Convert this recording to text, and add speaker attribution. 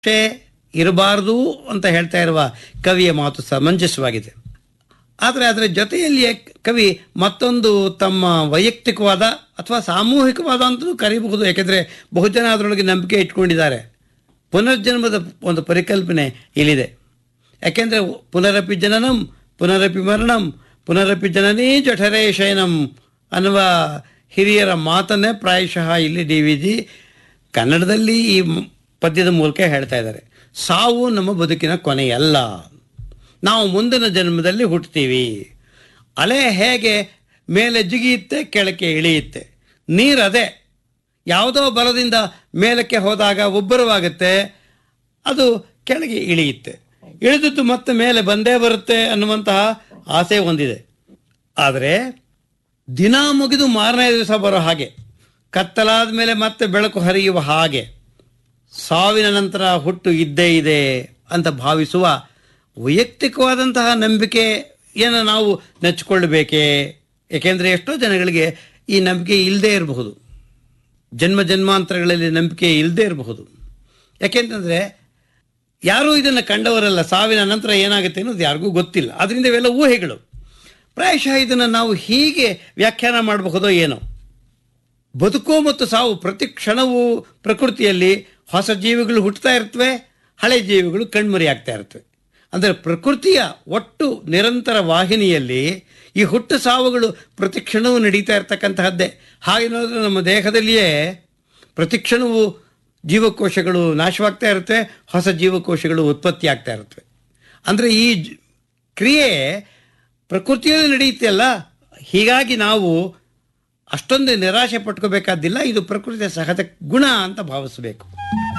Speaker 1: ಅಷ್ಟೇ ಇರಬಾರದು ಅಂತ ಹೇಳ್ತಾ ಇರುವ ಕವಿಯ ಮಾತು ಸಮಂಜಸವಾಗಿದೆ ಆದರೆ ಅದರ ಜೊತೆಯಲ್ಲಿಯೇ ಕವಿ ಮತ್ತೊಂದು ತಮ್ಮ ವೈಯಕ್ತಿಕವಾದ ಅಥವಾ ಸಾಮೂಹಿಕವಾದ ಅಂತಲೂ ಕರೀಬಹುದು ಯಾಕೆಂದರೆ ಬಹುಜನ ಅದರೊಳಗೆ ನಂಬಿಕೆ ಇಟ್ಕೊಂಡಿದ್ದಾರೆ ಪುನರ್ಜನ್ಮದ ಒಂದು ಪರಿಕಲ್ಪನೆ ಇಲ್ಲಿದೆ ಯಾಕೆಂದರೆ ಪುನರಪಿ ಜನನಂ ಪುನರಪಿ ಮರಣಂ ಪುನರಪಿ ಜನನೇ ಜಠರೇ ಶಯನಂ ಅನ್ನುವ ಹಿರಿಯರ ಮಾತನ್ನೇ ಪ್ರಾಯಶಃ ಇಲ್ಲಿ ಡಿ ವಿ ಜಿ ಕನ್ನಡದಲ್ಲಿ ಈ ಮ್- ಪದ್ಯದ ಮೂಲಕ ಹೇಳ್ತಾ ಇದ್ದಾರೆ ಸಾವು ನಮ್ಮ ಬದುಕಿನ ಕೊನೆಯಲ್ಲ ನಾವು ಮುಂದಿನ ಜನ್ಮದಲ್ಲಿ ಹುಟ್ಟುತ್ತೀವಿ ಅಲೆ ಹೇಗೆ ಮೇಲೆ ಜಿಗಿಯುತ್ತೆ ಕೆಳಕ್ಕೆ ಇಳಿಯುತ್ತೆ ನೀರದೇ ಯಾವುದೋ ಬಲದಿಂದ ಮೇಲಕ್ಕೆ ಹೋದಾಗ ಉಬ್ಬರವಾಗುತ್ತೆ ಅದು ಕೆಳಗೆ ಇಳಿಯುತ್ತೆ ಇಳಿದದ್ದು ಮತ್ತೆ ಮೇಲೆ ಬಂದೇ ಬರುತ್ತೆ ಅನ್ನುವಂತಹ ಆಸೆ ಹೊಂದಿದೆ ಆದರೆ ದಿನ ಮುಗಿದು ಮಾರನೇ ದಿವಸ ಬರೋ ಹಾಗೆ ಕತ್ತಲಾದ ಮೇಲೆ ಮತ್ತೆ ಬೆಳಕು ಹರಿಯುವ ಹಾಗೆ ಸಾವಿನ ನಂತರ ಹುಟ್ಟು ಇದ್ದೇ ಇದೆ ಅಂತ ಭಾವಿಸುವ ವೈಯಕ್ತಿಕವಾದಂತಹ ನಂಬಿಕೆಯನ್ನು ನಾವು ನೆಚ್ಚಿಕೊಳ್ಳಬೇಕೇ ಏಕೆಂದರೆ ಎಷ್ಟೋ ಜನಗಳಿಗೆ ಈ ನಂಬಿಕೆ ಇಲ್ಲದೇ ಇರಬಹುದು ಜನ್ಮ ಜನ್ಮಾಂತರಗಳಲ್ಲಿ ನಂಬಿಕೆ ಇಲ್ಲದೇ ಇರಬಹುದು ಯಾಕೆಂತಂದರೆ ಯಾರೂ ಇದನ್ನು ಕಂಡವರಲ್ಲ ಸಾವಿನ ನಂತರ ಏನಾಗುತ್ತೆ ಅನ್ನೋದು ಯಾರಿಗೂ ಗೊತ್ತಿಲ್ಲ ಅದರಿಂದ ಇವೆಲ್ಲ ಊಹೆಗಳು ಪ್ರಾಯಶಃ ಇದನ್ನು ನಾವು ಹೀಗೆ ವ್ಯಾಖ್ಯಾನ ಮಾಡಬಹುದೋ ಏನೋ ಬದುಕು ಮತ್ತು ಸಾವು ಪ್ರತಿ ಕ್ಷಣವೂ ಪ್ರಕೃತಿಯಲ್ಲಿ ಹೊಸ ಜೀವಿಗಳು ಹುಟ್ಟುತ್ತಾ ಇರ್ತವೆ ಹಳೆ ಜೀವಿಗಳು ಕಣ್ಮರೆಯಾಗ್ತಾ ಇರ್ತವೆ ಅಂದರೆ ಪ್ರಕೃತಿಯ ಒಟ್ಟು ನಿರಂತರ ವಾಹಿನಿಯಲ್ಲಿ ಈ ಹುಟ್ಟು ಸಾವುಗಳು ಪ್ರತಿ ಕ್ಷಣವೂ ನಡೀತಾ ಇರ್ತಕ್ಕಂತಹದ್ದೇ ಹಾಗೆ ನೋಡಿದ್ರೆ ನಮ್ಮ ದೇಹದಲ್ಲಿಯೇ ಪ್ರತಿ ಕ್ಷಣವೂ ಜೀವಕೋಶಗಳು ನಾಶವಾಗ್ತಾ ಇರುತ್ತೆ ಹೊಸ ಜೀವಕೋಶಗಳು ಉತ್ಪತ್ತಿ ಆಗ್ತಾ ಇರುತ್ತವೆ ಅಂದರೆ ಈ ಜ- ಕ್ರಿಯೆ ಪ್ರಕೃತಿಯಲ್ಲಿ ನಡೆಯುತ್ತೆಲ್ಲ ಹೀಗಾಗಿ ನಾವು ಅಷ್ಟೊಂದು ನಿರಾಶೆ ಪಟ್ಕೋಬೇಕಾದಿಲ್ಲ ಇದು ಪ್ರಕೃತಿಯ ಸಹಜ ಗುಣ ಅಂತ ಭಾವಿಸಬೇಕು